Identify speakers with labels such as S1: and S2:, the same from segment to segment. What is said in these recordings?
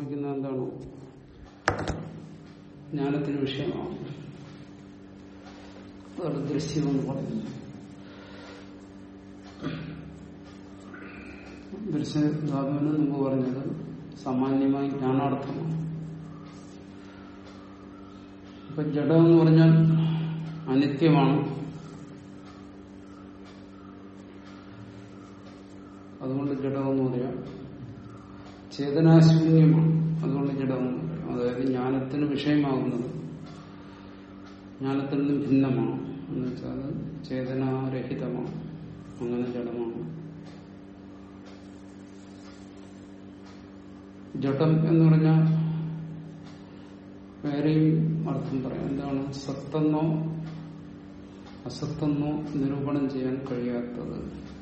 S1: സംഭവിക്കുന്നത് എന്താണോ ജ്ഞാനത്തിന് വിഷയമാണ് അതാണ് ദൃശ്യമെന്ന് പറയുന്നത് ദൃശ്യധാതുവിന് മുമ്പ് പറഞ്ഞത് സാമാന്യമായി ജ്ഞാനാർത്ഥമാണ് ഇപ്പൊ ജഡം എന്ന് പറഞ്ഞാൽ അനിത്യമാണ് അതുകൊണ്ട് ജഡമെന്ന് പറയാം ചേതനാശൂന്യമാണ് അതുകൊണ്ട് ജഡമെന്ന് പറയാം അതായത് ജ്ഞാനത്തിന് വിഷയമാകുന്നത് ജ്ഞാനത്തിൽ നിന്നും ഭിന്നമാണ് എന്ന് വെച്ചാൽ അത് ചേതനാരഹിതമാണ് അങ്ങനെ ജഡമാണ് ജഡം എന്ന് പറഞ്ഞാൽ വേറെയും അർത്ഥം പറയാം എന്താണ് സത്തെന്നോ അസത്തെന്നോ നിരൂപണം ചെയ്യാൻ കഴിയാത്തത്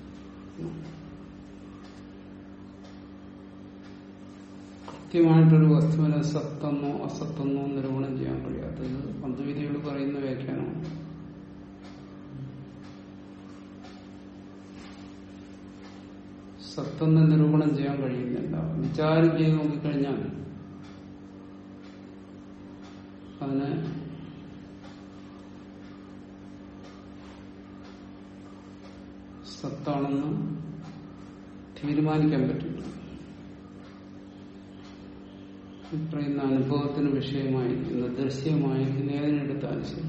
S1: കൃത്യമായിട്ടൊരു വസ്തുവിനെ സത്തെന്നോ അസത്തെന്നോ നിരൂപണം ചെയ്യാൻ കഴിയാത്തത് അദ്വൈതികൾ പറയുന്ന വ്യാഖ്യാനമാണ് സത്തെന്ന് നിരൂപണം ചെയ്യാൻ കഴിയുന്നില്ല വിചാരം ചെയ്ത് നോക്കിക്കഴിഞ്ഞാൽ അതിനെ സത്താണെന്ന് തീരുമാനിക്കാൻ പറ്റില്ല ഈ പറയുന്ന അനുഭവത്തിന് വിഷയമായിരിക്കുന്ന ദൃശ്യമായിരിക്കുന്ന ഏതിനെടുത്താലും ശരി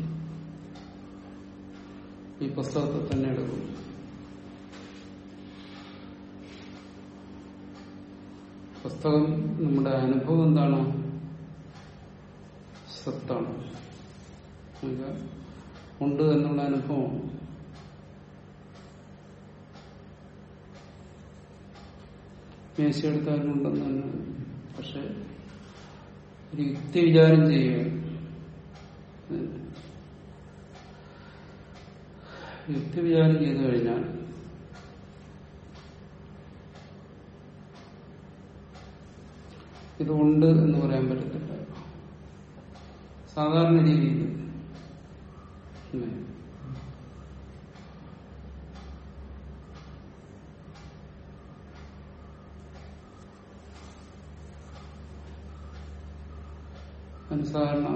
S1: ഈ പുസ്തകത്തെ തന്നെ എടുക്കും പുസ്തകം നമ്മുടെ അനുഭവം എന്താണ് സത്താണ് എന്നുവെച്ചാൽ ഉണ്ട് എന്നുള്ള അനുഭവം മേശയെടുത്താലും ഉണ്ടെന്ന് തന്നെ പക്ഷെ ഒരു യുക്തി വിചാരം ചെയ്യുക യുക്തി വിചാരം ചെയ്തു കഴിഞ്ഞാൽ ഇതുണ്ട് എന്ന് പറയാൻ പറ്റത്തില്ല സാധാരണ രീതിയിൽ അല്ലേ? അതിന് സാധാരണ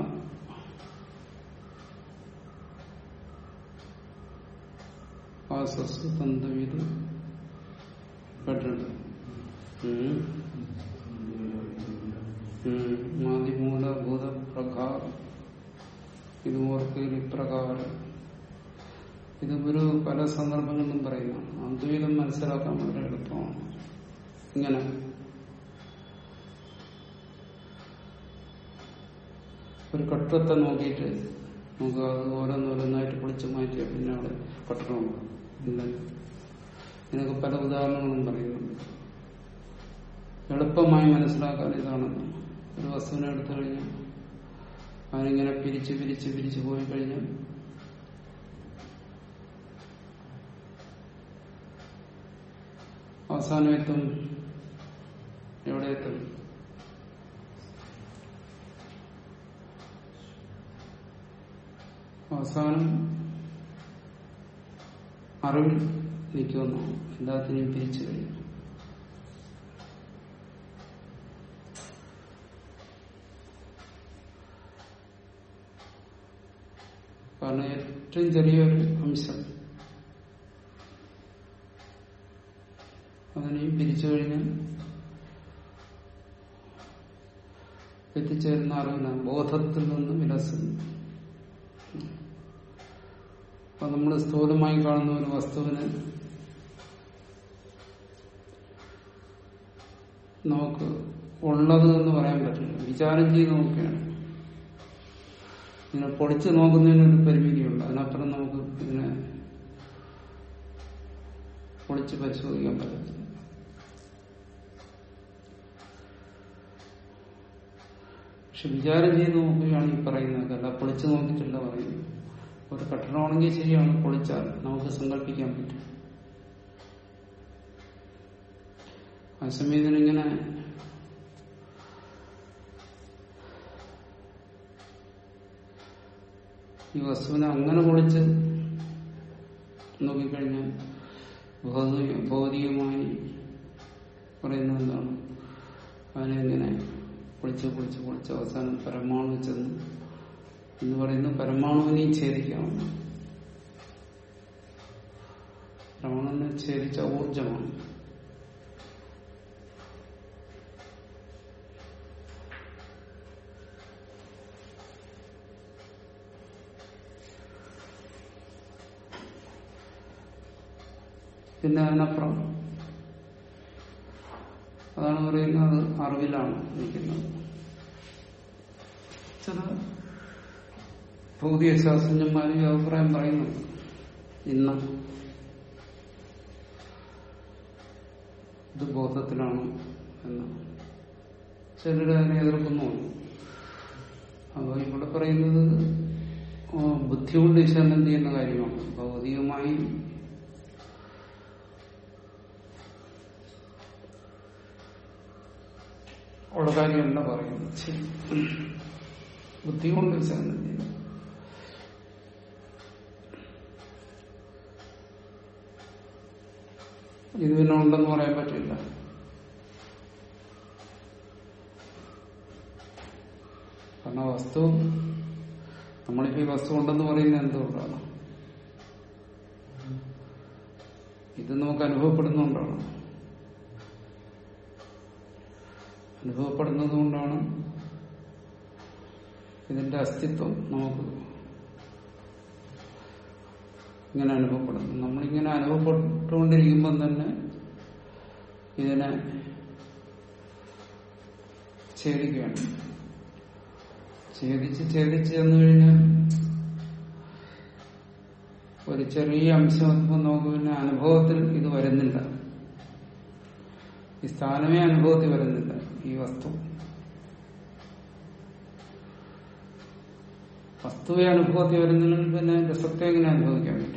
S1: ആസസ്തന്തം ഇത് കേട്ടിട്ടുണ്ട് ഉം. ഉം. മാതിമൂലഭൂത പ്രകാരം ഇത് ഓർക്കയിൽ ഇപ്രകാരം ഇത് ഒരു പല സന്ദർഭങ്ങളിലും പറയുന്നതാണ് അദ്വൈതം മനസ്സിലാക്കാൻ വളരെ എളുപ്പമാണ് ഇങ്ങനെ ഒരു കട്ടത്തെ നോക്കിയിട്ട് നമുക്ക് അത് ഓരോന്നോരോന്നായിട്ട് പൊളിച്ചു മാറ്റിയ പിന്നെ അവിടെ കട്ടണമുണ്ട് ഇല്ല ഇതിനൊക്കെ പല ഉദാഹരണങ്ങളും പറയുന്നുണ്ട് എളുപ്പമായി മനസ്സിലാക്കാൻ ഇതാണെന്ന് ഒരു വസ്തുവിനെ എടുത്തു കഴിഞ്ഞാൽ അതിനിങ്ങനെ പിരിച്ച് പിരിച്ച് പിരിച്ച് പോയി കഴിഞ്ഞാൽ അവസാനം എത്തും എവിടെ എത്തും അവസാനം അറിവിൽ നിൽക്കുന്നു എല്ലാത്തിനെയും പിരിച്ചു കഴിയും കാരണം ഏറ്റവും ചെറിയൊരു അംശം അതിനെയും പിരിച്ചു കഴിഞ്ഞാൽ എത്തിച്ചേരുന്ന അറിവിനാണ് ബോധത്തിൽ നിന്ന് വിലസുന്നു അപ്പൊ നമ്മൾ സ്ഥൂലമായി കാണുന്ന ഒരു വസ്തുവിന് നമുക്ക് ഉള്ളത് എന്ന് പറയാൻ പറ്റില്ല വിചാരം ചെയ്ത് നോക്കുകയാണ് ഇതിനെ പൊളിച്ച് നോക്കുന്നതിനൊരു പരിമിതിയുണ്ട് അതിനപ്പുറം നമുക്ക് ഇതിനെ പൊളിച്ച് പരിശോധിക്കാൻ പറ്റത്തില്ല പക്ഷെ വിചാരം ചെയ്ത് നോക്കുകയാണ് ഈ പറയുന്നത് അല്ല പൊളിച്ചു നോക്കിയിട്ടില്ല പറയുന്നത് ഒരു കെട്ടിടമാണെങ്കിൽ ശരിയാണ് പൊളിച്ചാൽ നമുക്ക് സങ്കല്പിക്കാൻ പറ്റും ആ സമയത്തിനിങ്ങനെ ഈ വസ്തുവിനെ അങ്ങനെ പൊളിച്ച് നോക്കിക്കഴിഞ്ഞാൽ ഭൗതിക ഭൗതികമായി പറയുന്നത് എന്താണ് അതിനെങ്ങനെ പൊളിച്ച് പൊളിച്ച് പൊളിച്ച് അവസാനം പരമാണു ചെന്ന് എന്ന് പറയുന്ന പരമാണുവിനെയും ഛേദിക്കാവുന്ന പരമാണുവിനെ ഛേദിച്ച ഊർജമാണ് പിന്നെ അതിനപ്പുറം അതാണ് പറയുന്നത് അറിവിലാണ് നിൽക്കുന്നത് ചില ഭൗതിക ശാസ്ത്രജ്ഞന്മാർ ഈ അഭിപ്രായം പറയുന്നുണ്ട് ഇന്ന് ഇത് ബോധത്തിലാണ് എന്ന് ചിലർ അതിനെ എതിർക്കുന്നു അപ്പൊ ഇവിടെ പറയുന്നത് ആ, ബുദ്ധി കൊണ്ട് വിശകലനം ചെയ്യുന്ന കാര്യമാണ് ഭൗതികമായി ഉള്ള കാര്യമല്ല പറയുന്നത് ശരി. ബുദ്ധി കൊണ്ട് വിശകലനം ചെയ്യുന്നു ഇത് പിന്നെ ഉണ്ടെന്ന് പറയാൻ പറ്റില്ല കാരണം വസ്തു നമ്മളിപ്പോ ഈ വസ്തു ഉണ്ടെന്ന് പറയുന്നത് എന്തുകൊണ്ടാണ് ഇത് നമുക്ക് അനുഭവപ്പെടുന്നുകൊണ്ടാണ് അനുഭവപ്പെടുന്നത് കൊണ്ടാണ് ഇതിന്റെ അസ്തിത്വം നമുക്ക് ഇങ്ങനെ അനുഭവപ്പെടുന്നു നമ്മളിങ്ങനെ അനുഭവപ്പെട്ടുകൊണ്ടിരിക്കുമ്പം തന്നെ ഇതിനെ ഛേദിക്കുകയാണ് ഛേദിച്ച് ഛേദിച്ച് ചെന്നു കഴിഞ്ഞാൽ ഒരു ചെറിയ അംശം എത്തുമ്പോൾ നമുക്ക് പിന്നെ അനുഭവത്തിൽ ഇത് വരുന്നില്ല ഈ സ്ഥാനമേ അനുഭവത്തിൽ വരുന്നില്ല ഈ വസ്തു വസ്തുവെ അനുഭവത്തിൽ വരുന്നില്ലെങ്കിൽ പിന്നെ അതിന്റെ സത്യം എങ്ങനെ അനുഭവിക്കാൻ പറ്റും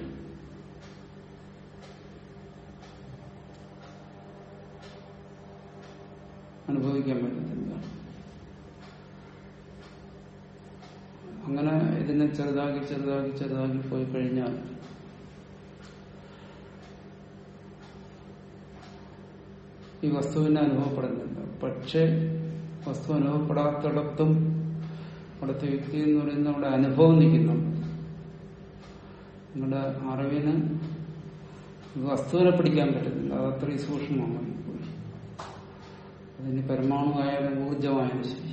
S1: അനുഭവിക്കാൻ പറ്റത്തില്ല അങ്ങനെ ഇതിനെ ചെറുതാക്കി ചെറുതാക്കി ചെറുതാക്കി പോയി കഴിഞ്ഞാൽ ഈ വസ്തുവിനെ അനുഭവപ്പെടുന്നില്ല പക്ഷെ വസ്തു അനുഭവപ്പെടാത്തിടത്തും അവിടുത്തെ വ്യക്തി എന്ന് പറയുന്ന അവിടെ അനുഭവം നിൽക്കുന്നുണ്ട് നിങ്ങളുടെ അറിവിന് ഈ വസ്തുവിനെ പിടിക്കാൻ പറ്റുന്നില്ല അത് അത്രയും സൂക്ഷ്മമാണ് അതിന് പരമാണുവായാലും ഊർജമായാലും ശരി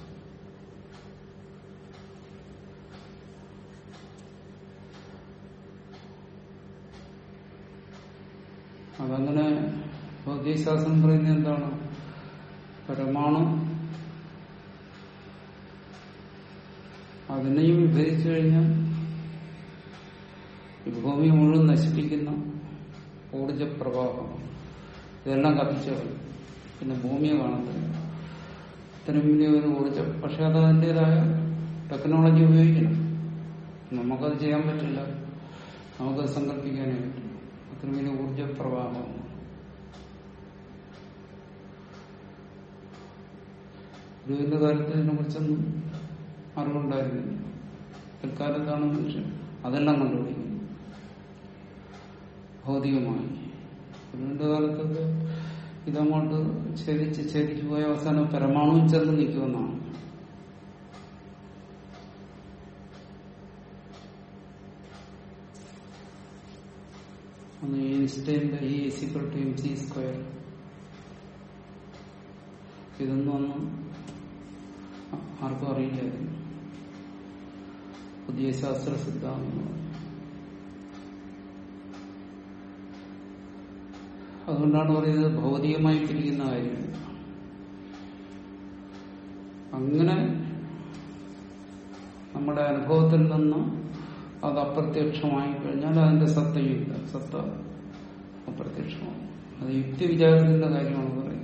S1: അതങ്ങനെ ഭൗതികശാസ്ത്രം പറയുന്നത് എന്താണ് പരമാണു അതിനെയും വിഭജിച്ചു കഴിഞ്ഞാൽ ഈ ഭൂമി മുഴുവൻ നശിപ്പിക്കുന്ന ഊർജപ്രവാഹം ഇതെല്ലാം കത്തിച്ചു പിന്നെ ഭൂമിയെ കാണത്തില്ല ഇത്രയും വലിയ ഒരു ഊർജം പക്ഷെ അത് അതിൻ്റെതായ ടെക്നോളജി ഉപയോഗിക്കണം നമുക്കത് ചെയ്യാൻ പറ്റില്ല നമുക്കത് സങ്കല്പിക്കാനേ പറ്റും അത്രയും വലിയ ഊർജപ്രവാഹം ഗുരുവിന്റെ കാലത്ത് ഇതിനെ കുറിച്ചൊന്നും അറിവുണ്ടായിരുന്നില്ല പിൽക്കാലത്താണ് മനുഷ്യൻ അതെല്ലാം കണ്ടുപിടിക്കുന്നത് ഭൗതികമായി ഗുരുവിന്റെ കാലത്തൊക്കെ ഇതങ്ങോട്ട് ഛേദിച്ച് ഛേദിച്ചു പോയ അവസാനം പരമാണു ചെന്ന് നിൽക്കുമെന്നാണ് അന്ന് ഈൻസ്റ്റൈന്റെ E is equal to M C square ഇതൊന്നും അന്ന് ആർക്കും അറിയില്ലായിരുന്നു പുതിയ ശാസ്ത്ര സിദ്ധാന്തങ്ങൾ അതുകൊണ്ടാണ് പറയുന്നത് ഭൗതികമായി പിരിക്കുന്ന കാര്യമില്ല അങ്ങനെ നമ്മുടെ അനുഭവത്തിൽ നിന്ന് അത് അപ്രത്യക്ഷമായി കഴിഞ്ഞാൽ അതിന്റെ സത്തയില്ല സത്ത അപ്രത്യക്ഷമാണ് അത് യുക്തി വിചാരത്തിന്റെ കാര്യമാണ് പറയുന്നത്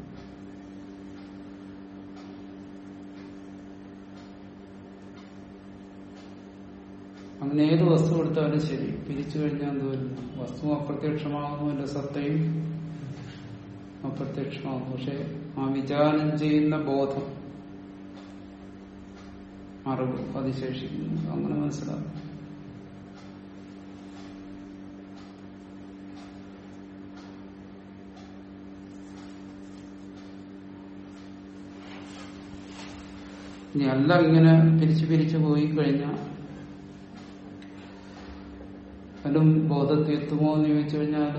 S1: അങ്ങനെ ഏത് വസ്തു എടുത്താലും ശരി പിരിച്ചു കഴിഞ്ഞാൽ എന്ത് വരുന്നു വസ്തു അപ്രത്യക്ഷമാകുന്നു എന്റെ സത്തയും അപ്രത്യക്ഷമാകുന്നു പക്ഷെ ആ വിചാരം ചെയ്യുന്ന ബോധം അറിവ് അതിശേഷിക്കുന്നു അങ്ങനെ മനസ്സിലാക്കും ഇനി അല്ല ഇങ്ങനെ പിരിച്ചു പിരിച്ചു പോയി കഴിഞ്ഞാൽ അതിലും ബോധത്തിൽ എത്തുമോ എന്ന് ചോദിച്ചു കഴിഞ്ഞാൽ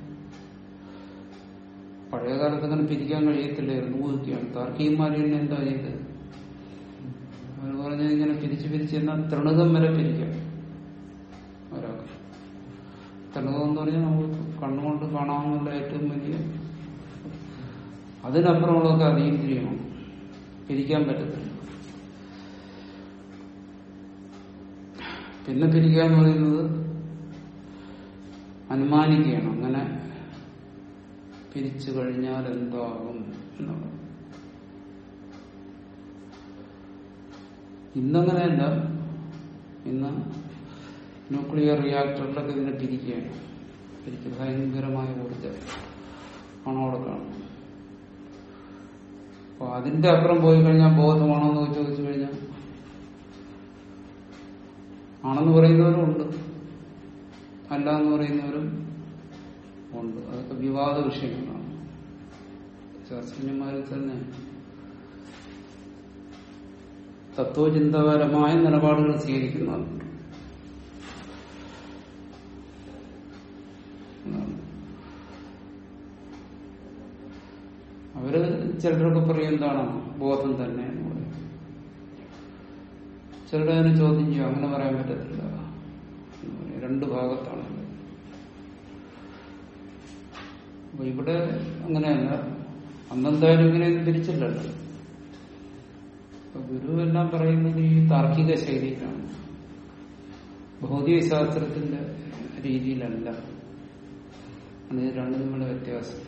S1: പഴയ കാലത്ത് അങ്ങനെ പിരിക്കാൻ കഴിയത്തില്ലായിരുന്നു ഊഹിക്കുകയാണ് താർക്കികന്മാർ തന്നെ എന്താ ചെയ്തത് അവർ പറഞ്ഞത് ഇങ്ങനെ പിരിച്ചു പിരിച്ച് എന്നാൽ തൃണകം വരെ പിരിക്കാം ഒരാൾക്ക് തൃണകം എന്ന് പറഞ്ഞാൽ നമുക്ക് കണ്ണുകൊണ്ട് കാണാവുന്ന ഏറ്റവും വലിയ അതിനപ്പുറമുള്ളതൊക്കെ അതീന്ദ്രിയമാണ് പിരിക്കാൻ പറ്റത്തില്ല പിന്നെ പിരിക്കുക എന്ന് പറയുന്നത് അനുമാനിക്കുകയാണ് അങ്ങനെ പിരിച്ചു കഴിഞ്ഞാൽ എന്താകും എന്നുള്ളത് ഇന്നങ്ങനെയല്ല ഇന്ന് ന്യൂക്ലിയർ റിയാക്ടറിലൊക്കെ ഇതിനെ പിരിക്കുകയാണ് പിരിച്ച് ഭയങ്കരമായ ഊർജ്ജം ആണോ അവിടെ കാണും അപ്പൊ അതിന്റെ അപ്പുറം പോയി കഴിഞ്ഞാൽ ബോധമാണോ എന്ന് ചോദിച്ചു കഴിഞ്ഞാൽ ആണെന്ന് പറയുന്നവരും ഉണ്ട് അല്ല എന്ന് പറയുന്നവരും ഉണ്ട് അതൊക്കെ വിവാദ വിഷയങ്ങളാണ് ശാസ്ത്രജ്ഞന്മാരിൽ തന്നെ തത്വചിന്തപരമായ നിലപാടുകൾ സ്വീകരിക്കുന്നവരുണ്ട് എന്നാണ്. അവര് ചിലരൊക്കെ പറയും എന്താണ് ബോധം തന്നെ എന്ന് പറയും ചിലരുടെ അതിനെ ചോദ്യം ചെയ്യും അങ്ങനെ പറയാൻ പറ്റത്തില്ല എന്ന് പറയും. രണ്ട് ഭാഗത്താണ് ഉള്ളത്. അപ്പൊ ഇവിടെ അങ്ങനെയല്ല അന്നെന്തായാലും ഇങ്ങനെയൊന്നും തിരിച്ചില്ലല്ലോ അപ്പൊ ഗുരു എല്ലാം പറയുന്നത് ഈ താർക്കിക ശൈലിയിലാണ് ഭൗതിക ശാസ്ത്രത്തിന്റെ രീതിയിലല്ല ആണ് ഇത് രണ്ടും തമ്മിലുള്ള വ്യത്യാസം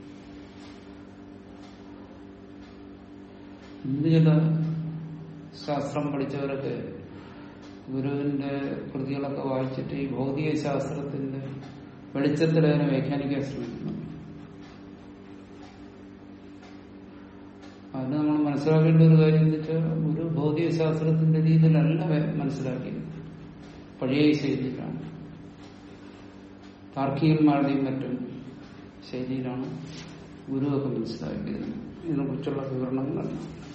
S1: ഇന്ന് ചില ശാസ്ത്രം പഠിച്ചവരൊക്കെ ഗുരുവിന്റെ കൃതികളൊക്കെ വായിച്ചിട്ട് ഈ ഭൗതിക ശാസ്ത്രത്തിന്റെ വെളിച്ചത്തിൽ അതിനെ വ്യാഖ്യാനിക്കാൻ ശ്രമിക്കുന്നു അതിന് നമ്മൾ മനസ്സിലാക്കേണ്ട ഒരു കാര്യം എന്ന് വെച്ചാൽ ഒരു ഭൗതിക ശാസ്ത്രത്തിന്റെ രീതിയിലല്ല വെ- മനസ്സിലാക്കിയത് പഴയ ശൈലിയിലാണ് താർക്കികന്മാരുടെയും മറ്റും ശൈലിയിലാണ് ഗുരുവൊക്കെ മനസ്സിലാക്കിയത് ഇതിനെക്കുറിച്ചുള്ള വിവരണങ്ങളല്ല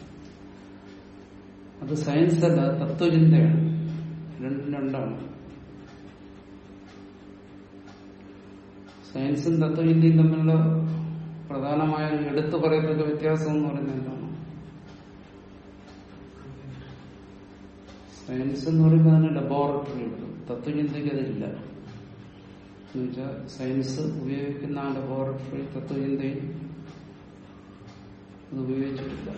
S1: അത് സയൻസ് അല്ല തത്വചിന്തയാണ് രണ്ടും രണ്ടാണ് സയൻസും തത്വചിന്തയും തമ്മിലുള്ള പ്രധാനമായ ഒരു എടുത്തു പറയത്തക്ക വ്യത്യാസം എന്ന് പറയുന്നത് എന്താണ് സയൻസ് എന്ന് പറയുമ്പോൾ അതിന് ലബോറട്ടറി ഉണ്ട് തത്വചിന്തയ്ക്ക് അതില്ല എന്നുവെച്ചാൽ സയൻസ് ഉപയോഗിക്കുന്ന ആ ലബോറട്ടറി തത്വചിന്തയിൽ അത് ഉപയോഗിച്ചിട്ടില്ല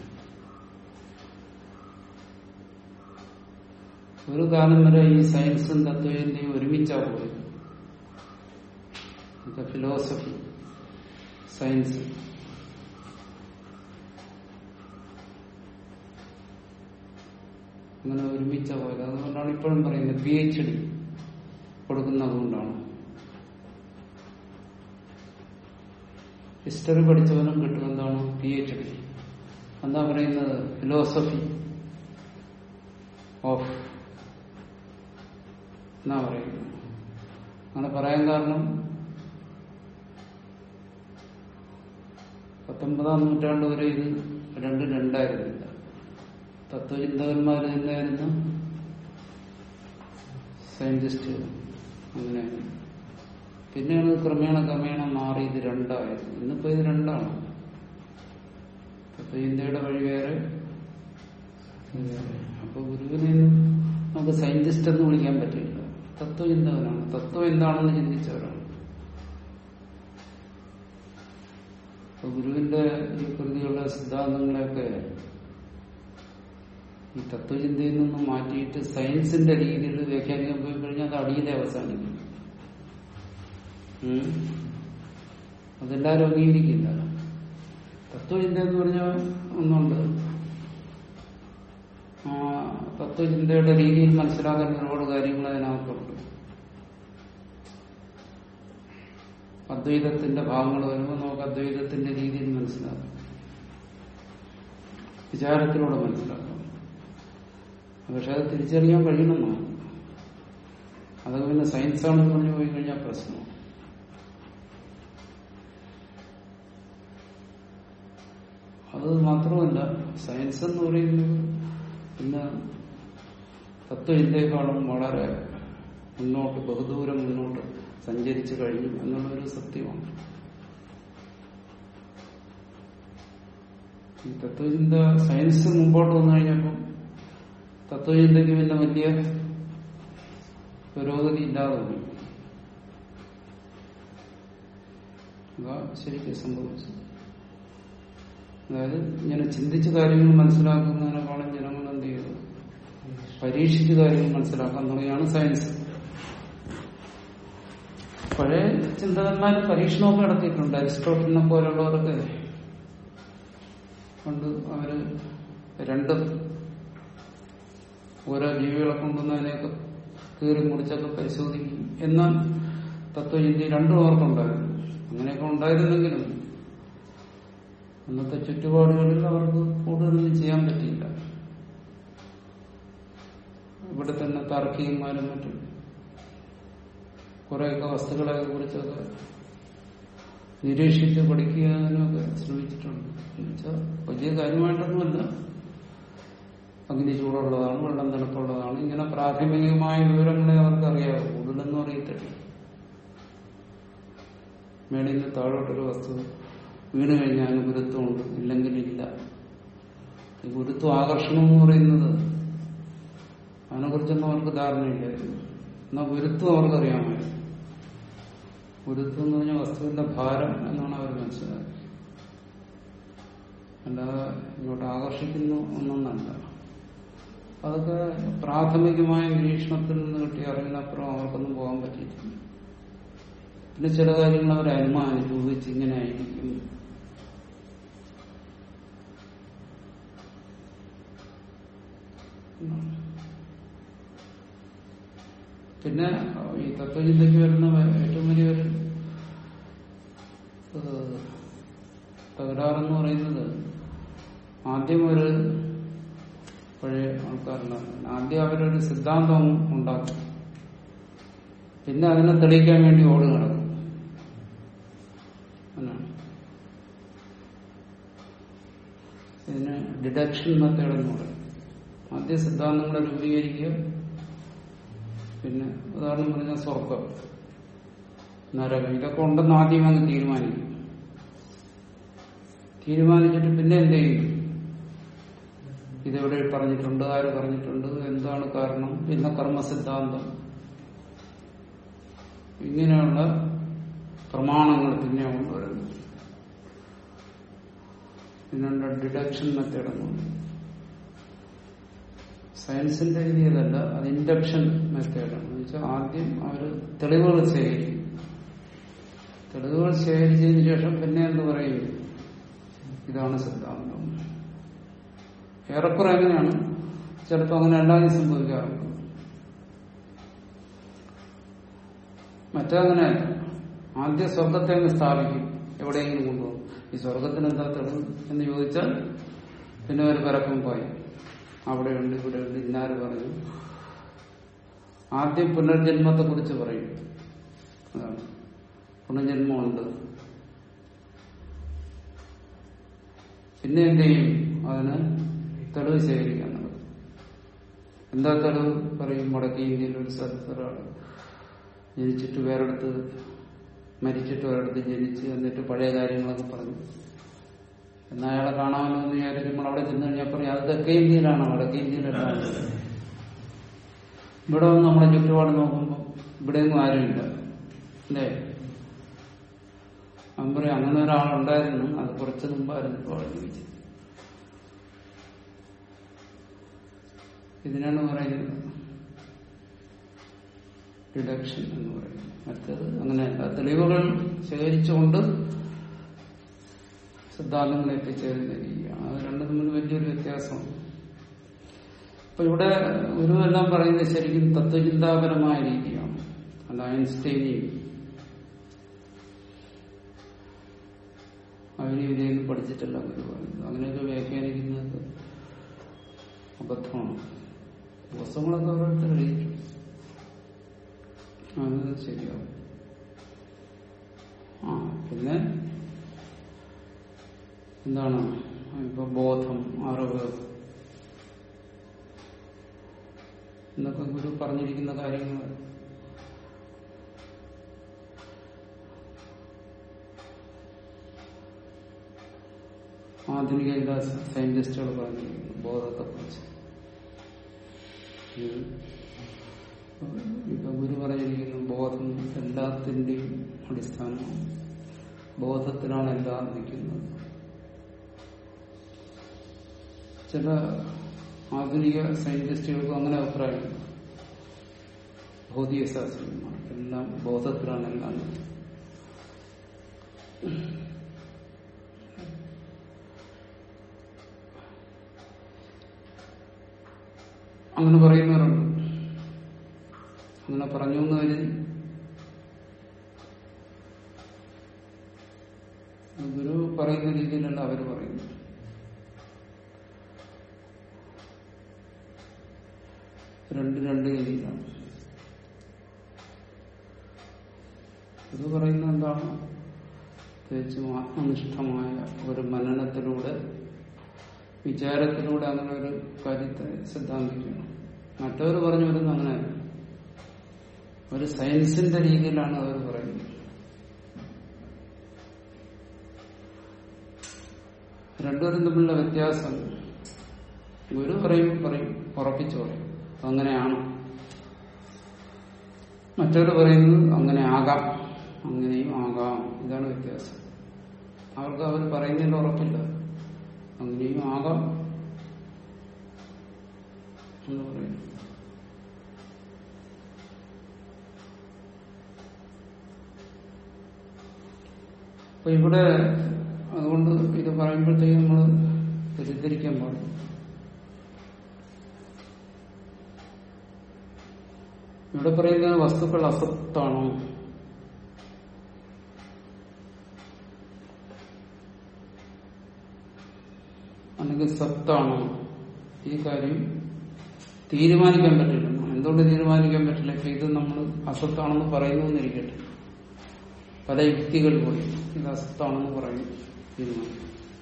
S1: ഒരു കാലം വരെ ഈ സയൻസും തത്വചിന്തയും ഒരുമിച്ചാ പോയത് ഫിലോസഫി സയൻസ് അങ്ങനെ ഒരുമിച്ച പോയത് അതുകൊണ്ടാണ് ഇപ്പോഴും പറയുന്നത് പി എച്ച് ഡി കൊടുക്കുന്നതുകൊണ്ടാണ് ഹിസ്റ്ററി പഠിച്ചവനും കിട്ടും എന്താണ് പി എച്ച് ഡി എന്താ പറയുന്നത് ഫിലോസഫി ഓഫ് എന്നാ പറയുന്നത് അങ്ങനെ പറയാൻ കാരണം പത്തൊമ്പതാം നൂറ്റാണ്ട് വരെ ഇത് രണ്ട് രണ്ടായിരുന്നില്ല തത്വചിന്തകന്മാർ തന്നെയായിരുന്നു സയന്റിസ്റ്റുകൾ അങ്ങനെയാണ് പിന്നെയാണ് ഇത് ക്രമേണ ക്രമേണ മാറി ഇത് രണ്ടായത് ഇന്നിപ്പോ ഇത് രണ്ടാണ് തത്വചിന്തയുടെ വഴി വേറെ ഇത് വേറെ. അപ്പൊ ഗുരുവിനെ ഒന്നും നമുക്ക് സയന്റിസ്റ്റ് എന്ന് വിളിക്കാൻ പറ്റില്ല തത്വചിന്തകനാണ് തത്വം എന്താണെന്ന് ചിന്തിച്ചവരാണ് അപ്പൊ ഗുരുവിന്റെ ഈ കൃതിയുള്ള സിദ്ധാന്തങ്ങളെയൊക്കെ ഈ തത്വചിന്തയിൽ നിന്നും മാറ്റിയിട്ട് സയൻസിന്റെ രീതിയിൽ വ്യാഖ്യാനിക്കാൻ പോയി കഴിഞ്ഞാൽ അത് അടിയിലെ അവസാനിക്കും ഉം. അതെല്ലാവരും അംഗീകരിക്കില്ല തത്വചിന്ത എന്ന് പറഞ്ഞാൽ ഒന്നുണ്ട് ആ തത്വചിന്തയുടെ രീതിയിൽ മനസ്സിലാക്കാൻ ഒരുപാട് കാര്യങ്ങൾ അതിനകത്തുണ്ട് അദ്വൈതത്തിന്റെ ഭാഗങ്ങൾ വരുമ്പോൾ നമുക്ക് അദ്വൈതത്തിന്റെ രീതിയിൽ മനസ്സിലാക്കാം വിചാരത്തിലൂടെ മനസ്സിലാക്കാം പക്ഷെ അത് തിരിച്ചറിയാൻ കഴിയണം നമുക്ക് അതൊക്കെ പിന്നെ സയൻസാണെന്ന് പറഞ്ഞു പോയി കഴിഞ്ഞാൽ പ്രശ്നം അത് മാത്രമല്ല സയൻസ് എന്ന് പറയുന്നത് ഇന്ന് തത്വചിന്തയെക്കാളും വളരെ മുന്നോട്ട് ബഹുദൂരം മുന്നോട്ട് സഞ്ചരിച്ചു കഴിഞ്ഞു എന്നുള്ളൊരു സത്യമാണ് ഈ തത്വചിന്ത സയൻസ് മുമ്പോട്ട് വന്നു കഴിഞ്ഞപ്പം തത്വചിന്തയ്ക്ക് പിന്നെ വലിയ പുരോഗതി ഇല്ലാതെ പോയി അതാ ശരിക്കും സംഭവിച്ചത് അതായത് ഇങ്ങനെ ചിന്തിച്ച് കാര്യങ്ങൾ മനസ്സിലാക്കുന്നതിനേക്കാളും ജനങ്ങൾ എന്ത് ചെയ്തു പരീക്ഷിച്ച് കാര്യങ്ങൾ മനസ്സിലാക്കാൻ തുടങ്ങിയാണ് സയൻസ് പഴയ ചിന്തകന്മാർ പരീക്ഷണമൊക്കെ നടത്തിയിട്ടുണ്ട് അരിസ്റ്റോട്ടലിനെ പോലുള്ളവരൊക്കെ കൊണ്ട് അവര് രണ്ട് ഓരോ ജീവികളെ കൊണ്ടുവന്നതിനെയൊക്കെ കീറി മുറിച്ചൊക്കെ പരിശോധിക്കും എന്നാൽ തത്വചിന്തി രണ്ടും അവർക്കുണ്ടായിരുന്നു അങ്ങനെയൊക്കെ ഉണ്ടായിരുന്നെങ്കിലും അന്നത്തെ ചുറ്റുപാടുകളിൽ അവർക്ക് കൂടുതലൊന്നും ചെയ്യാൻ പറ്റിയില്ല ഇവിടെ തന്നെ താർക്കികന്മാരും മറ്റും കുറെയൊക്കെ വസ്തുക്കളെ കുറിച്ചൊക്കെ നിരീക്ഷിച്ച് പഠിക്കാനൊക്കെ ശ്രമിച്ചിട്ടുണ്ട് എന്നുവെച്ചാൽ വലിയ കാര്യമായിട്ടൊന്നുമല്ല അഗ്നി ചൂടുള്ളതാണ് വെള്ളം തണുപ്പുള്ളതാണ് ഇങ്ങനെ പ്രാഥമികമായ വിവരങ്ങളെ അവർക്ക് അറിയാവൂ കൂടുതലൊന്നും അറിയത്തില്ല മേളിൽ നിന്ന് താഴോട്ടൊരു വസ്തു വീണ് കഴിഞ്ഞാൽ ഗുരുത്വമുണ്ട് ഇല്ലെങ്കിൽ ഇല്ല ഈ ഗുരുത്വ ആകർഷണം എന്ന് പറയുന്നത് അതിനെക്കുറിച്ചൊന്നും അവർക്ക് ധാരണയില്ലായിരുന്നു എന്നാൽ ഗുരുത്വം അവർക്കറിയാമായിരുന്നു ഗുരുത്വം എന്ന് പറഞ്ഞാൽ വസ്തുവിന്റെ ഭാരം എന്നാണ് അവർ മനസ്സിലാക്കി അല്ലാതെ ഇങ്ങോട്ട് ആകർഷിക്കുന്നു ഒന്നൊന്നല്ല അതൊക്കെ പ്രാഥമികമായ നിരീക്ഷണത്തിൽ നിന്ന് കിട്ടിയ അറിവിനപ്പുറം അവർക്കൊന്നും പോകാൻ പറ്റിയിട്ടില്ല പിന്നെ ചില കാര്യങ്ങൾ അവർ അനുമാനിച്ചു ഊഹിച്ച് ഇങ്ങനെ ആയിരിക്കും പിന്നെ ഈ തത്വചിന്തയ്ക്ക് വരുന്ന ഏറ്റവും വലിയൊരു ഏഹ്, തകരാറെന്ന് പറയുന്നത് ആദ്യം ഒരു പഴയ ആൾക്കാരുണ്ടാകും ആദ്യം അവരൊരു സിദ്ധാന്തം ഉണ്ടാക്കും പിന്നെ അതിനെ തെളിയിക്കാൻ വേണ്ടി ഓടി നടക്കും എന്നാണ് ഇതിന് ഡിഡക്ഷൻ മെത്തേഡ് എന്ന് പറയും ആദ്യ സിദ്ധാന്തങ്ങളെ രൂപീകരിക്കുക പിന്നെ ഉദാഹരണം പറഞ്ഞാൽ സ്വർഗം നരകം ഇതൊക്കെ ഉണ്ടെന്ന് ആദ്യം അങ്ങ് തീരുമാനിക്കും തീരുമാനിച്ചിട്ട് പിന്നെ എന്ത് ചെയ്യും ഇതെവിടെ പറഞ്ഞിട്ടുണ്ട് ആര് പറഞ്ഞിട്ടുണ്ട് എന്താണ് കാരണം പിന്നെ കർമ്മസിദ്ധാന്തം ഇങ്ങനെയുള്ള പ്രമാണങ്ങൾ പിന്നെ കൊണ്ടുവരുന്നു പിന്നെ ഡിഡക്ഷൻ മെത്തേഡ് എന്നുണ്ട് സയൻസിന്റെ രീതിയിലല്ല അത് ഇൻഡക്ഷൻ മെത്തേഡാണ് എന്ന് വെച്ചാൽ ആദ്യം അവർ തെളിവുകൾ ശേഖരിക്കും തെളിവുകൾ ശേഖരിച്ചതിന് ശേഷം പിന്നെ എന്ത് പറയും ഇതാണ് സിദ്ധാന്തം ഏറെക്കുറെ അങ്ങനെയാണ് ചിലപ്പോൾ അങ്ങനെ അല്ലാതെ സംഭവിക്കാറുണ്ട് മറ്റങ്ങനെയല്ല ആദ്യം സ്വർഗത്തെ അങ്ങ് സ്ഥാപിക്കും എവിടെയെങ്കിലും കൊണ്ടുപോകും ഈ സ്വർഗത്തിന് എന്താ തെളിവ് എന്ന് ചോദിച്ചാൽ പിന്നെ ഒരു പരക്കം പോയി അവിടെയുണ്ട് ഇവിടെയുണ്ട് ഇന്നാര് പറഞ്ഞു ആദ്യം പുനർജന്മത്തെ കുറിച്ച് പറയും അതാണ് പുനർജന്മമുണ്ട് പിന്നെ എന്ത് ചെയ്യും അതിന് തെളിവ് ശേഖരിക്കാൻ നടക്കും എന്താ തെളിവ് പറയും വടക്കേ ഇന്ത്യയിൽ ഒരു സ്ഥലത്ത് ഒരാൾ ജനിച്ചിട്ട് വേറെടുത്ത് മരിച്ചിട്ട് ഒരിടത്ത് ജനിച്ച് എന്നിട്ട് പഴയ കാര്യങ്ങളൊക്കെ പറഞ്ഞു എന്നാൽ അയാളെ കാണാമല്ലോ എന്ന് വിചാരിച്ച് നമ്മൾ അവിടെ ചെന്ന് കഴിഞ്ഞാൽ പറയും അത് തെക്കേ ഇന്ത്യയിലാണ് വടക്കേ ഇന്ത്യയിലല്ല ഇവിടെ വന്ന് നമ്മുടെ ചുറ്റുപാട് നോക്കുമ്പോൾ ഇവിടെയൊന്നും ആരുമില്ല അല്ലേ അവൻ പറയും അങ്ങനെ ഒരാളുണ്ടായിരുന്നു അത് കുറച്ച് മുമ്പായിരുന്നു ഇപ്പോൾ അവിടെ ജീവിച്ചത് ഇതിനാണ് പറയുന്നത് ഡിഡക്ഷൻ എന്ന് പറയുന്നത് മറ്റത് അങ്ങനെയല്ല തെളിവുകൾ ശേഖരിച്ചുകൊണ്ട് സിദ്ധാന്തങ്ങൾ എത്തിച്ചേരുന്ന രീതിയാണ് അത് രണ്ടും തമ്മിൽ വലിയൊരു വ്യത്യാസമാണ് അപ്പൊ ഇവിടെ ഗുരുവെല്ലാം പറയുന്നത് ശരിക്കും തത്വചിന്താപരമായ രീതിയാണ് അല്ല ഐൻസ്റ്റൈനെയും അവന് ഇവരെയൊന്നും പഠിച്ചിട്ടല്ല ഗുരു പറയുന്നത് അങ്ങനെയൊക്കെ വ്യാഖ്യാനിക്കുന്നത് അബദ്ധമാണ് പുസ്തകങ്ങളൊക്കെ ഓരോരുത്തർ എഴുതിയിട്ടുണ്ട് അത് ശരിയാവും ആ പിന്നെ എന്താണ് ഇപ്പൊ ബോധം അറിവ് എന്നൊക്കെ ഗുരു പറഞ്ഞിരിക്കുന്ന കാര്യങ്ങൾ ആധുനിക എല്ലാ സയന്റിസ്റ്റുകൾ പറഞ്ഞിരിക്കുന്നു ബോധത്തെ കുറിച്ച് ഇപ്പൊ ഗുരു പറഞ്ഞിരിക്കുന്നു ബോധം എല്ലാത്തിന്റെയും അടിസ്ഥാനമാണ് ബോധത്തിലാണ് എല്ലാം നിൽക്കുന്നത് ചില ആധുനിക സയന്റിസ്റ്റുകൾക്കും അങ്ങനെ അഭിപ്രായമുണ്ട് ഭൗതിക ശാസ്ത്രജ്ഞന്മാർ എല്ലാം ബോധത്തിലാണ് എല്ലാം നിൽക്കുന്നത്. അങ്ങനെ പറയുന്നവരുണ്ട് അങ്ങനെ പറഞ്ഞു എന്നവര് ഗുരു പറയുന്ന രീതിയിലല്ല അവര് പറയുന്നത് രണ്ട് രണ്ട് രീതിയിലാണ് ഇത് പറയുന്നത് എന്താണ് തികച്ചും ആത്മനിഷ്ഠമായ ഒരു മനനത്തിലൂടെ വിചാരത്തിലൂടെ അങ്ങനെ ഒരു കാര്യത്തെ സിദ്ധാന്തിക്കണം മറ്റവർ പറഞ്ഞു വരുന്നത് അങ്ങനെ ഒരു സയൻസിന്റെ രീതിയിലാണ് അവർ പറയുന്നത് രണ്ടുപേരും തമ്മിലുള്ള വ്യത്യാസം ഗുരു പറയും പറയും ഉറപ്പിച്ചു പറയും അങ്ങനെയാണ് മറ്റവർ പറയുന്നത് അങ്ങനെ ആകാം അങ്ങനെയും ആകാം ഇതാണ് വ്യത്യാസം അവർക്ക് അവർ പറയുന്നതിന്റെ ഉറപ്പില്ല അങ്ങനെയും ആകാം എന്ന് പറയും അപ്പൊ ഇവിടെ അതുകൊണ്ട് ഇത് പറയുമ്പോഴത്തേക്കും നമ്മൾ തെറ്റിദ്ധരിക്കാൻ പാടില്ല ഇവിടെ പറയുന്നത് വസ്തുക്കൾ അസത്താണോ അല്ലെങ്കിൽ സത്താണോ ഈ കാര്യം തീരുമാനിക്കാൻ പറ്റില്ല എന്തുകൊണ്ട് തീരുമാനിക്കാൻ പറ്റില്ല ഇപ്പൊ ഇത് നമ്മൾ അസത്താണെന്ന് പറയുന്നു പല യുക്തികൾ പോയി ഇത് അസത്താണെന്ന് പറയും തീരുമാനിക്കും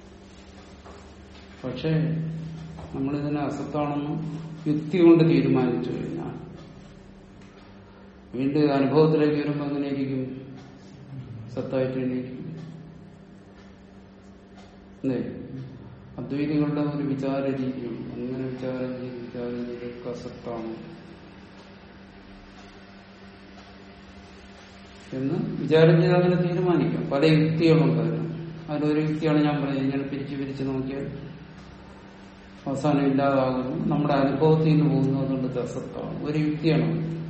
S1: പക്ഷേ നമ്മളിതിനെ അസത്താണെന്ന് യുക്തി കൊണ്ട് തീരുമാനിച്ചു കഴിഞ്ഞാൽ വീണ്ടും ഇത് അനുഭവത്തിലേക്ക് വരുമ്പോൾ എങ്ങനെയിരിക്കും സത്തായിട്ട് എണീക്കും അല്ലേ അദ്വൈതികളുടെ ഒരു വിചാര രീതിയുണ്ട് അങ്ങനെ വിചാര രീതി വിചാര രീതിയൊക്കെ അസത്താണ് എന്ന് വിചാരം ചെയ്ത് അങ്ങനെ തീരുമാനിക്കാം പല യുക്തികളുണ്ട് അതിന് അതിലൊരു യുക്തിയാണ് ഞാൻ പറഞ്ഞത് ഇങ്ങനെ പിരിച്ചു പിരിച്ച് നോക്കിയാൽ അവസാനം ഇല്ലാതാകുന്നു നമ്മുടെ അനുഭവത്തിൽ നിന്ന് പോകുന്നു അതുകൊണ്ട് ഇത് അസത്താണ് ഒരു യുക്തിയാണ്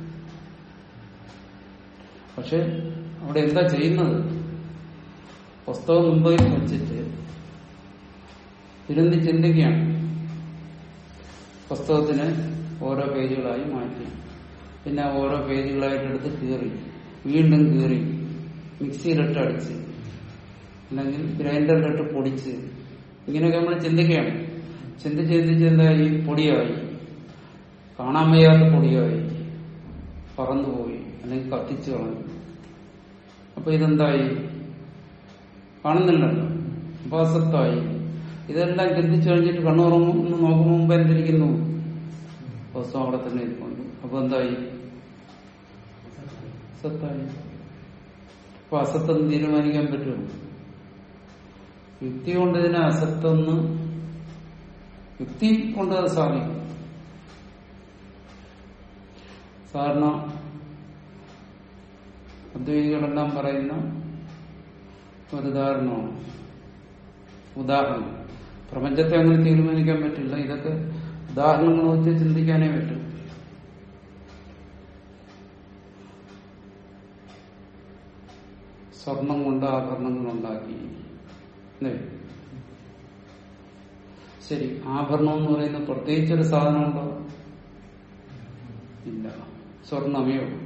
S1: പക്ഷെ അവിടെ എന്താ ചെയ്യുന്നത് പുസ്തകം മുമ്പിൽ വെച്ചിട്ട് ഇരുന്ന് ചിന്തിക്കുകയാണ് പുസ്തകത്തിന് ഓരോ പേജുകളായി മാറ്റി പിന്നെ ഓരോ പേജുകളായിട്ട് എടുത്ത് കീറി വീണ്ടും കീറി മിക്സിയിലിട്ട് അടിച്ച് അല്ലെങ്കിൽ ഗ്രൈൻഡറിലിട്ട് പൊടിച്ച് ഇങ്ങനെയൊക്കെ നമ്മൾ ചിന്തിക്കുകയാണ് ചിന്തിച്ച് ചിന്തിച്ച് എന്തായി പൊടിയായി കാണാൻ വയ്യാത്ത പൊടിയായി പറന്നുപോയി അല്ലെങ്കിൽ കത്തിച്ചു കളഞ്ഞു അപ്പൊ ഇതെന്തായി കാണുന്നില്ലല്ലോ അപ്പൊ അസത്തായി ഇതെല്ലാം ചിന്തിച്ചു കഴിഞ്ഞിട്ട് കണ്ണുറങ്ങുന്നു നോക്കുമ്പോൾ മുമ്പ് എന്തിരിക്കുന്നു പുസ്തകം അവിടെ തന്നെ ഇരിക്കുന്നു അപ്പൊ എന്തായി സത്തായി അപ്പൊ അസത്തെന്ന് തീരുമാനിക്കാൻ പറ്റുമോ യുക്തി കൊണ്ട് ഇതിനെ അസത്തെന്ന് യുക്തി കൊണ്ട് അത് സാധിക്കും സാധാരണ അദ്വൈതികളെല്ലാം പറയുന്ന ഒരു ഉദാഹരണമാണ് ഉദാഹരണം പ്രപഞ്ചത്തെ അങ്ങനെ തീരുമാനിക്കാൻ പറ്റില്ല ഇതൊക്കെ ഉദാഹരണങ്ങൾ വെച്ച് ചിന്തിക്കാനേ പറ്റും സ്വർണം കൊണ്ട് ആഭരണങ്ങൾ ഉണ്ടാക്കി അല്ലേ ശരി ആഭരണം എന്ന് പറയുന്ന പ്രത്യേകിച്ചൊരു സാധനമുണ്ടോ ഇല്ല സ്വർണമേ ഉള്ളൂ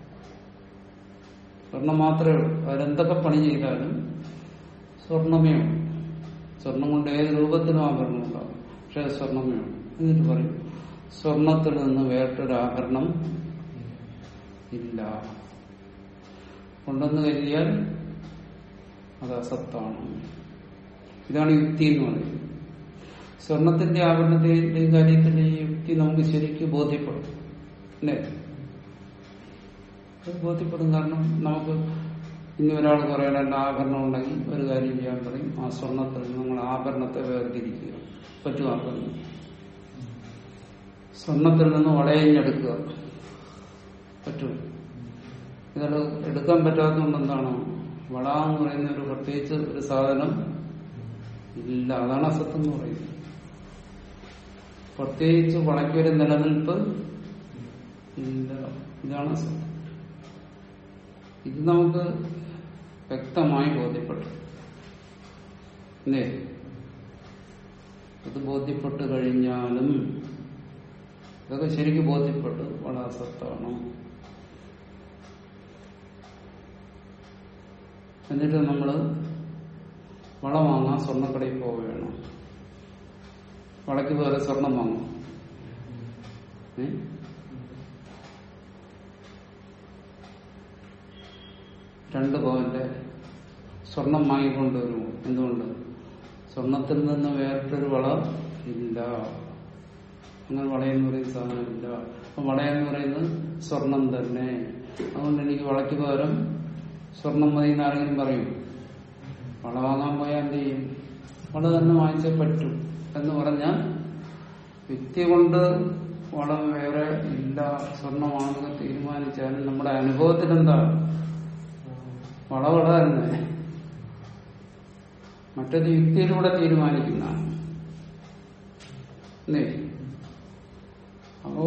S1: സ്വർണം മാത്രമേ ഉള്ളൂ അതിലെന്തൊക്കെ പണി ചെയ്താലും സ്വർണമേ ഉള്ളൂ സ്വർണം കൊണ്ട് ഏത് രൂപത്തിലും ആഭരണം ഉണ്ടാകും പക്ഷെ അത് സ്വർണമേ ഉള്ളൂ എന്നിട്ട് പറയും സ്വർണത്തിൽ നിന്ന് വേറിട്ടൊരു ആഭരണം ഇല്ല ഉണ്ടെന്ന് കരുതിയാൽ അത് അസത്താണ് ഇതാണ് യുക്തി എന്ന് പറയുന്നത് സ്വർണത്തിന്റെ ആഭരണത്തിന്റെയും കാര്യത്തിന്റെ ഈ യുക്തി നമുക്ക് ശരിക്കും ബോധ്യപ്പെടും അല്ലേ അത് ബോധ്യപ്പെടും കാരണം നമുക്ക് ഇനി ഒരാൾ പറയണ ആഭരണം ഉണ്ടെങ്കിൽ ഒരു കാര്യം ചെയ്യാൻ പറയും ആ സ്വർണത്തിൽ നിന്ന് നമ്മൾ ആഭരണത്തെ വേർതിരിക്കുക പറ്റുമാക്കുന്നു സ്വർണത്തിൽ നിന്ന് വളയഞ്ഞെടുക്കുക പറ്റും ഇതത് എടുക്കാൻ പറ്റാത്തതുകൊണ്ട് എന്താണ് വള എന്ന് പറയുന്ന ഒരു പ്രത്യേകിച്ച് ഒരു സാധനം ഇല്ല അതാണ് അസത്ത് എന്ന് പറയുന്നത് പ്രത്യേകിച്ച് വളയ്ക്കൊരു നിലനിൽപ്പ് ഇല്ല ഇതാണ് അസത്ത് ഇത് നമുക്ക് വ്യക്തമായി ബോധ്യപ്പെട്ടു അല്ലേ ഇത് ബോധ്യപ്പെട്ട് കഴിഞ്ഞാലും ഇതൊക്കെ ശരിക്കും ബോധ്യപ്പെട്ടു വള അസത്താണ് എന്നിട്ട് നമ്മള് വള വാങ്ങാൻ സ്വർണ്ണക്കടയിൽ പോവുകയാണ് വളയ്ക്ക് പോലെ സ്വർണം വാങ്ങും ഏ? രണ്ട് പവന്റെ സ്വർണം വാങ്ങിക്കൊണ്ടുവരുമോ എന്തുകൊണ്ട് സ്വർണത്തിൽ നിന്ന് വേറിട്ടൊരു വള ഇല്ല അങ്ങനെ വളയെന്ന് പറയുന്ന സാധനമില്ല അപ്പൊ വളയെന്ന് പറയുന്നത് സ്വർണം തന്നെ അതുകൊണ്ട് എനിക്ക് വളയ്ക്ക് പകരം സ്വർണം മതി എന്ന് ആരെങ്കിലും പറയും വള വാങ്ങാൻ പോയാൽ എന്ത് ചെയ്യും വള തന്നെ വാങ്ങിച്ചേ പറ്റൂ എന്ന് പറഞ്ഞാൽ വ്യക്തി കൊണ്ട് വളം വേറെ ഇല്ല സ്വർണമാണെന്ന് തീരുമാനിച്ചാലും നമ്മുടെ അനുഭവത്തിൽ എന്താ വള വള തന്നെ മറ്റത് യുക്തിയിലൂടെ തീരുമാനിക്കുന്നതാണ് അല്ലേ അപ്പോ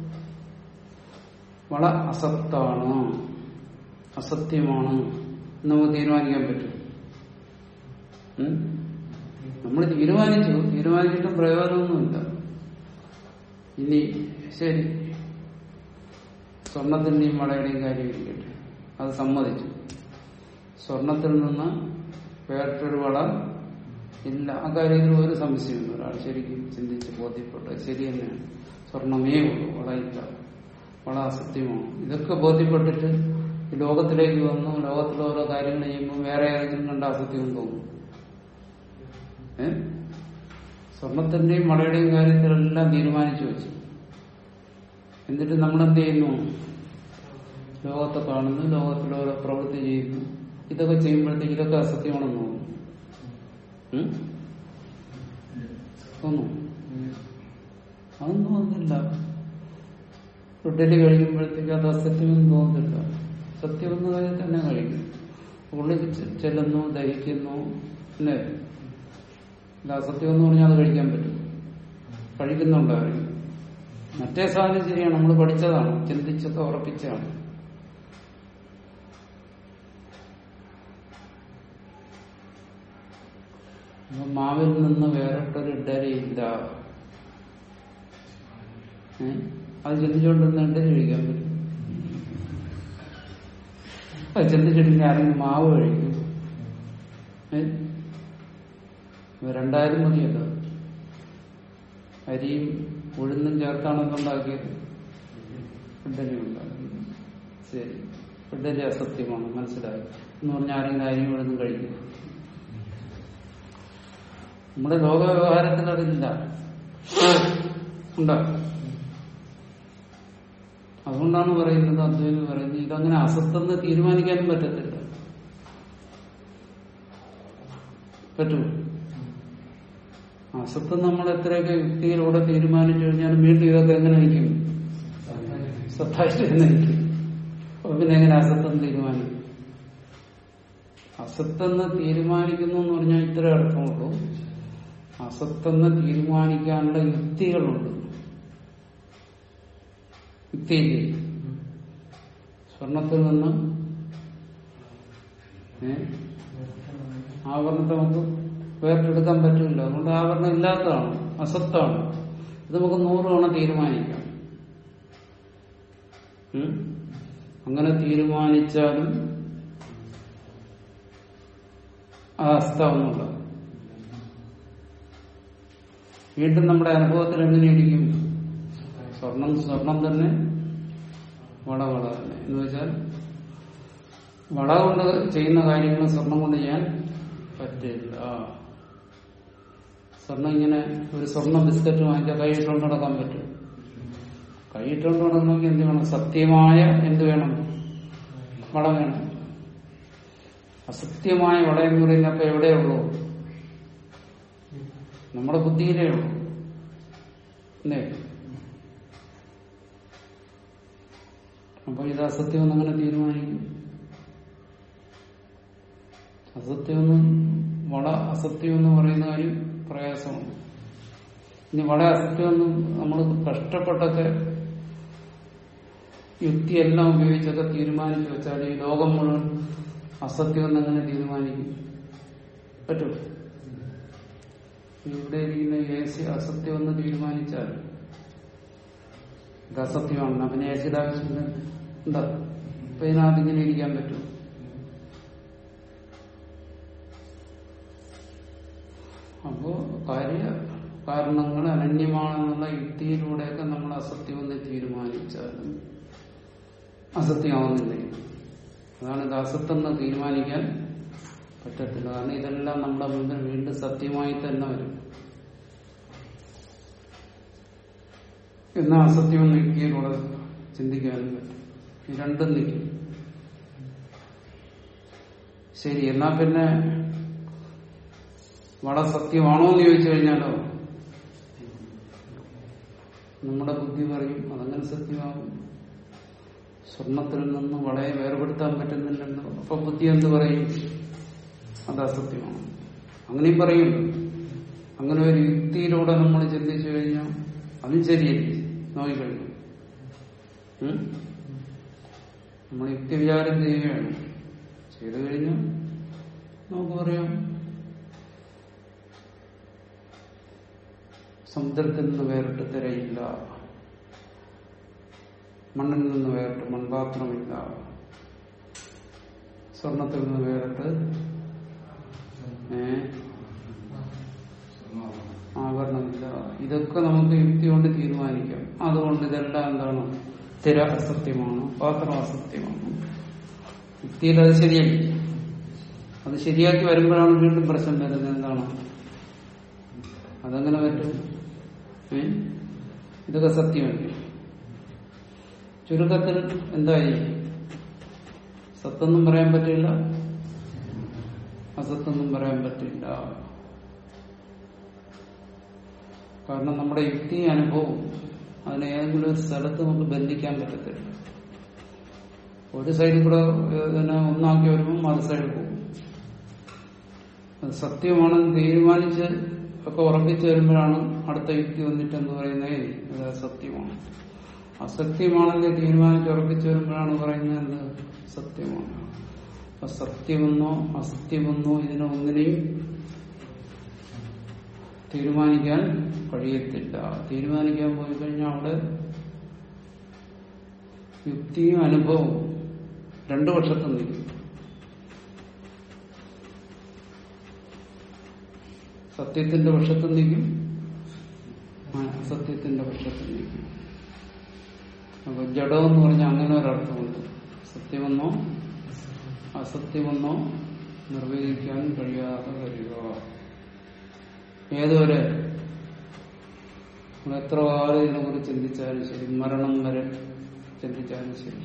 S1: വള അസത്താണ് അസത്യമാണ് എന്ന് നമുക്ക് തീരുമാനിക്കാൻ പറ്റും ഉം? നമ്മൾ തീരുമാനിച്ചു തീരുമാനിച്ചിട്ടും പ്രയോജനമൊന്നുമില്ല ഇനി ശരി സ്വർണത്തിന്റെയും വളയുടെയും കാര്യം ഇരിക്കട്ടെ അത് സമ്മതിച്ചു സ്വർണത്തിൽ നിന്ന് വേറിട്ടൊരു വള ഇല്ല ആ കാര്യത്തിൽ ഒരു സംശയമില്ല ഒരാൾ ശരിക്കും ചിന്തിച്ച് ബോധ്യപ്പെട്ടു ശരി തന്നെയാണ് സ്വർണമേ ഉള്ളൂ വളയില്ല വള അസത്യമാണ് ഇതൊക്കെ ബോധ്യപ്പെട്ടിട്ട് ഈ ലോകത്തിലേക്ക് വന്നു ലോകത്തിലെ ഓരോ കാര്യങ്ങൾ ചെയ്യുമ്പോൾ വേറെ ഏതെങ്കിലും കണ്ട അസത്യം തോന്നും ഏ സ്വർണത്തിന്റെയും വളയുടെയും കാര്യത്തിലെല്ലാം തീരുമാനിച്ചു വെച്ചു എന്നിട്ട് നമ്മൾ എന്ത് ചെയ്യുന്നു ലോകത്തെ കാണുന്നു ലോകത്തിൽ ഓരോ പ്രവൃത്തി ചെയ്യുന്നു ഇതൊക്കെ ചെയ്യുമ്പോഴത്തേക്ക് ഇതൊക്കെ അസത്യമാണെന്ന് തോന്നുന്നു ഉം? തോന്നുന്നു അതൊന്നും തോന്നുന്നില്ല ഇഡലി കഴിക്കുമ്പോഴത്തേക്ക് അത് അസത്യമെന്ന് തോന്നുന്നില്ല സത്യമെന്ന കാര്യം തന്നെ കഴിക്കും ഉള്ളിൽ ചെ- ചെല്ലുന്നു ദഹിക്കുന്നു അല്ലേ ഇത് അസത്യം എന്ന് പറഞ്ഞാൽ അത് കഴിക്കാൻ പറ്റും കഴിക്കുന്നുണ്ടാവും മറ്റേ സാധനം ശരിയാണ് നമ്മൾ പഠിച്ചതാണ് ചിന്തിച്ചൊക്കെ ഉറപ്പിച്ചാണ് അപ്പൊ മാവിൽ നിന്ന് വേറിട്ടൊരു ഇഡലിയില്ല ഏ? അത് ചിന്തിച്ചുകൊണ്ടിരുന്ന ഇഡലി കഴിക്കാൻ പറ്റും അത് ചിന്തിച്ചിട്ടില്ല ആരെങ്കിലും മാവ് കഴിക്കും ഏ? ഇപ്പൊ രണ്ടായിരം മതിയല്ലോ അരിയും ഉഴുന്നും ചേർത്താണ് ഉണ്ടാക്കിയത് ഇഡലി ഉണ്ടാക്കുന്നത് ശരി ഇഡലി അസത്യമാണ് മനസ്സിലായി എന്ന് പറഞ്ഞാൽ ആരെങ്കിലും അരിയും ഉഴുന്നും കഴിക്കും നമ്മുടെ ലോക വ്യവഹാരത്തിൽ അതില്ല ഉണ്ടോ അതുകൊണ്ടാണ് പറയുന്നത് അദ്വൈതം പറയുന്നത് ഇതങ്ങനെ അസത്തെന്ന് തീരുമാനിക്കാനും പറ്റത്തില്ല പറ്റുമോ അസത്ത് നമ്മൾ എത്രയൊക്കെ യുക്തിയിലൂടെ തീരുമാനിച്ചു കഴിഞ്ഞാൽ വീണ്ടും ഇതൊക്കെ എങ്ങനെ നിൽക്കും സത്തായിട്ട് തന്നെ നിൽക്കും അപ്പൊ പിന്നെ എങ്ങനെ അസത്തെന്ന് തീരുമാനിക്കും അസത്തെന്ന് തീരുമാനിക്കുന്നു എന്ന് പറഞ്ഞാൽ ഇത്ര അർത്ഥമുള്ളൂ അസത്തെന്ന് തീരുമാനിക്കാനുള്ള യുക്തികളുണ്ട് യുക്തിയില്ലേ സ്വർണത്തിൽ നിന്ന് ഏ ആവരണത്തെ നമുക്ക് വേർപെടുത്താൻ പറ്റില്ല അതുകൊണ്ട് ആവരണം ഇല്ലാത്തതാണ് അസത്താണ് ഇത് നമുക്ക് നൂറ് തവണ തീരുമാനിക്കാം ഉം? അങ്ങനെ തീരുമാനിച്ചാലും ആ അസ്താവുന്നുണ്ട് വീണ്ടും നമ്മുടെ അനുഭവത്തിൽ എങ്ങനെയിരിക്കും സ്വർണം സ്വർണം തന്നെ വള വള തന്നെ എന്ന് വെച്ചാൽ വള കൊണ്ട് ചെയ്യുന്ന കാര്യങ്ങൾ സ്വർണം കൊണ്ട് ചെയ്യാൻ പറ്റില്ല സ്വർണം ഇങ്ങനെ ഒരു സ്വർണ്ണ ബിസ്ക്കറ്റ് വാങ്ങിച്ചാൽ കൈ ഇട്ടുകൊണ്ട് നടക്കാൻ പറ്റും കൈയിട്ടുകൊണ്ട് നടക്കണമെങ്കിൽ എന്ത് വേണം സത്യമായ എന്ത് വേണം വള വേണം അസത്യമായ വള എന്ന് പറയുന്നത് അപ്പൊ എവിടെയുള്ളൂ നമ്മുടെ ബുദ്ധിയിലേ ഉള്ളൂ അല്ലേ അപ്പൊ ഇത് അസത്യം എന്നങ്ങനെ തീരുമാനിക്കും അസത്യമെന്ന് വള അസത്യം എന്ന് പറയുന്ന കാര്യം പ്രയാസമാണ് ഇനി വള അസത്യമെന്ന് നമ്മൾ കഷ്ടപ്പെട്ടൊക്കെ യുക്തിയെല്ലാം ഉപയോഗിച്ചൊക്കെ തീരുമാനിച്ചു വെച്ചാൽ ഈ ലോകം മുഴുവൻ അസത്യം എന്നങ്ങനെ തീരുമാനിക്കും പറ്റും ഇവിടെ ഇരിക്കുന്ന എ സി അസത്യം എന്ന് തീരുമാനിച്ചാൽ ഇത് അസത്യമാണ് അവന് എ സിയുടെ ആവശ്യമില്ല എന്താ അപ്പൊ ഇതിനകത്ത് ഇങ്ങനെ ഇരിക്കാൻ പറ്റും അപ്പോ കാര്യ കാരണങ്ങൾ അനന്യമാണെന്നുള്ള യുക്തിയിലൂടെയൊക്കെ നമ്മൾ അസത്യമെന്ന് തീരുമാനിച്ചാലും അസത്യമാവുന്നില്ല അതാണ് ഇത് അസത്തെന്ന് തീരുമാനിക്കാൻ പറ്റത്തില്ല കാരണം ഇതെല്ലാം നമ്മുടെ മുമ്പിൽ വീണ്ടും സത്യമായി തന്നെ വരും എന്നാൽ അസത്യമെന്ന് യുക്തിയിലൂടെ ചിന്തിക്കാനും പറ്റും ഈ രണ്ടും നിൽക്കും ശരി എന്നാ പിന്നെ വള സത്യമാണോ എന്ന് ചോദിച്ചു കഴിഞ്ഞാലോ നമ്മുടെ ബുദ്ധി പറയും അതങ്ങനെ സത്യമാകും സ്വർണത്തിൽ നിന്ന് വളയെ വേർപെടുത്താൻ പറ്റുന്നില്ലല്ലോ അപ്പൊ ബുദ്ധി എന്ത് പറയും അത് അസത്യമാണ് അങ്ങനെയും പറയും അങ്ങനെ ഒരു യുക്തിയിലൂടെ നമ്മൾ ചിന്തിച്ചു കഴിഞ്ഞാൽ അതും ശരിയല്ലേ നോക്കിക്കഴിഞ്ഞു ഉം? നമ്മൾ യുക്തി വിചാരം ചെയ്യുകയാണ് ചെയ്തു കഴിഞ്ഞാൽ നമുക്ക് പറയാം സമുദ്രത്തിൽ നിന്ന് വേറിട്ട് തിരയില്ല മണ്ണിൽ നിന്ന് വേറിട്ട് മൺപാത്രമില്ല സ്വർണത്തിൽ നിന്ന് വേറിട്ട് ഏ ആഭരണമില്ല ഇതൊക്കെ നമുക്ക് യുക്തി കൊണ്ട് തീരുമാനിക്കാം അതുകൊണ്ട് ഇതെല്ലാം എന്താണ് തിര അസത്യമാണ് പാത്രം അസത്യമാണ് യുക്തിയിൽ അത് ശരിയല്ല അത് ശരിയാക്കി വരുമ്പോഴാണ് വീണ്ടും പ്രശ്നം വരുന്നത് എന്താണ് അതെങ്ങനെ പറ്റും ഏ? ഇതൊക്കെ സത്യമല്ലേ ചുരുക്കത്തിൽ എന്തായി സത്തൊന്നും പറയാൻ പറ്റില്ല അസത്തൊന്നും പറയാൻ പറ്റില്ല കാരണം നമ്മുടെ യുക്തി അനുഭവം അതിനെ ഏതെങ്കിലും ഒരു സ്ഥലത്ത് നമുക്ക് ബന്ധിക്കാൻ പറ്റത്തില്ല ഒരു സൈഡിൽ കൂടെ ഇതിനെ ഒന്നാക്കി വരുമ്പോൾ മറു സൈഡിൽ പോകും അത് സത്യമാണെന്ന് തീരുമാനിച്ച് ഒക്കെ ഉറപ്പിച്ചു വരുമ്പോഴാണ് അടുത്ത യുക്തി വന്നിട്ടെന്ന് പറയുന്നത് ഇത് അസത്യമാണ് അസത്യമാണെന്ന് തീരുമാനിച്ച് ഉറപ്പിച്ചു വരുമ്പോഴാണ് പറയുന്നത് എന്ത് സത്യമാണ് അപ്പൊ സത്യമെന്നോ അസത്യമെന്നോ ഇതിനെ ഒന്നിനെയും തീരുമാനിക്കാൻ കഴിയത്തില്ല തീരുമാനിക്കാൻ പോയി കഴിഞ്ഞാൽ അവിടെ യുക്തിയും അനുഭവവും രണ്ടു വർഷത്തും നിൽക്കും സത്യത്തിന്റെ പക്ഷത്തും നിൽക്കും അസത്യത്തിന്റെ പക്ഷത്തും നിൽക്കും അപ്പൊ ജഡം എന്ന് പറഞ്ഞാൽ അങ്ങനെ ഒരർത്ഥമുണ്ട് സത്യമെന്നോ അസത്യമെന്നോ നിർവഹിക്കാൻ കഴിയാതെ വരിക ഏതുവരെ നമ്മൾ എത്ര കാലം ഇതിനെ കുറിച്ച് ചിന്തിച്ചാലും ശരി മരണം വരെ ചിന്തിച്ചാലും ശരി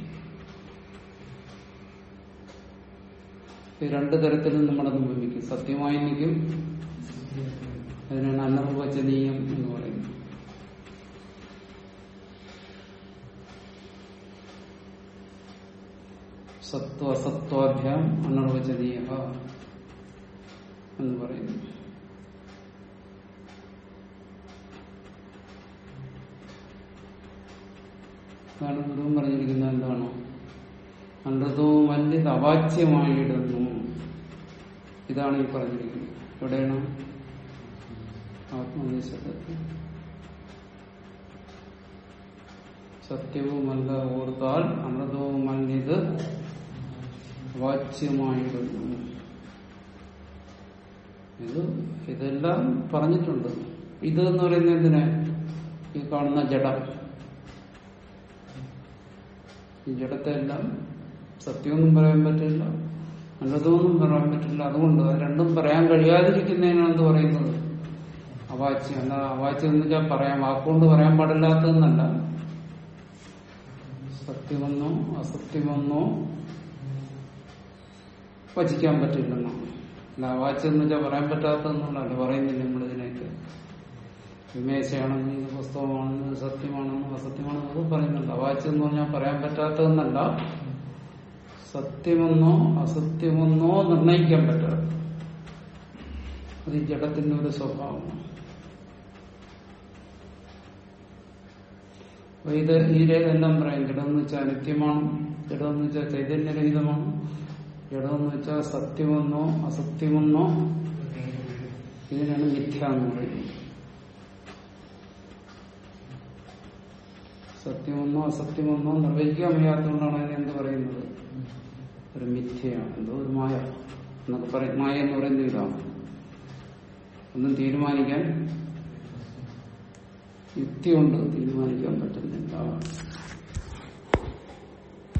S1: ഈ രണ്ടു തരത്തിലും നമ്മുടെ മുമ്പിൽ നിൽക്കും സത്യമായി നിൽക്കും അതിനാണ് അനർവചനീയം എന്ന് പറയുന്നത് സത്വ അസത്വാഭ്യാം അനർവചനീയ എന്ന് പറയുന്നു അതാണ് ഗുരുവും പറഞ്ഞിരിക്കുന്നത് എന്താണ് അനൃതവും വല്യത് അവാച്യമായിടുന്നു ഇതാണ് ഈ പറഞ്ഞിരിക്കുന്നത് എവിടെയാണ് ആത്മനിശബ്ദത്തിൽ സത്യവുമല്ല ഓർത്താൽ അമൃതവുമല്ലിത് വാച്യമായിടുന്നു ഇത് ഇതെല്ലാം പറഞ്ഞിട്ടുണ്ട് ഇത് എന്ന് പറയുന്നത് എന്തിനാ ഈ കാണുന്ന ജഡം ഈ ജഡത്തെ എല്ലാം സത്യമൊന്നും പറയാൻ പറ്റില്ല അനൃതമൊന്നും പറയാൻ പറ്റില്ല അതുകൊണ്ട് അത് രണ്ടും പറയാൻ കഴിയാതിരിക്കുന്നതിനാണ് എന്ത് പറയുന്നത് അവാച്യം അല്ല അവാച്യം എന്ന് വെച്ചാൽ പറയാൻ വാക്കുകൊണ്ട് പറയാൻ പാടില്ലാത്തതെന്നല്ല സത്യമെന്നോ അസത്യമെന്നോ വചിക്കാൻ പറ്റില്ലെന്നാണ് അല്ല വാച്ചെന്ന് വെച്ചാൽ പറയാൻ പറ്റാത്തതെന്നുള്ളതല്ല പറയുന്നില്ല നമ്മളിതിനൊക്കെ വിമേശയാണെന്ന് ഇത് പുസ്തകമാണെന്ന് ഇത് സത്യമാണെന്ന് അസത്യമാണെന്ന് അത് പറയുന്നുണ്ട് അവാച്ചെന്ന് പറഞ്ഞാൽ പറയാൻ പറ്റാത്തതെന്നല്ല സത്യമെന്നോ അസത്യമെന്നോ നിർണയിക്കാൻ പറ്റാത്ത അത് ഈ ജഡത്തിന്റെ ഒരു സ്വഭാവമാണ് അപ്പൊ ഇത് ഈ രേഖയെല്ലാം പറയും ജഡമെന്ന് വെച്ചാൽ അനിത്യമാണ് ജഡമെന്ന് വെച്ചാൽ ചൈതന്യരഹിതമാണ് ജഡമെന്ന് വെച്ചാൽ സത്യമെന്നോ അസത്യമെന്നോ ഇതിനാണ് മിഥ്യ എന്ന് പറയുന്നത് സത്യമെന്നോ അസത്യമെന്നോ നിർവഹിക്കാൻ വയ്യാത്തതുകൊണ്ടാണ് അതിനെ എന്ത് പറയുന്നത് ഒരു മിഥ്യയാണ് എന്തോ ഒരു മായ എന്നൊക്കെ പറയും മായ എന്ന് പറയുന്നത് ഇതാണ് ഒന്നും തീരുമാനിക്കാൻ യുക്തി കൊണ്ട് തീരുമാനിക്കാൻ പറ്റുന്നില്ല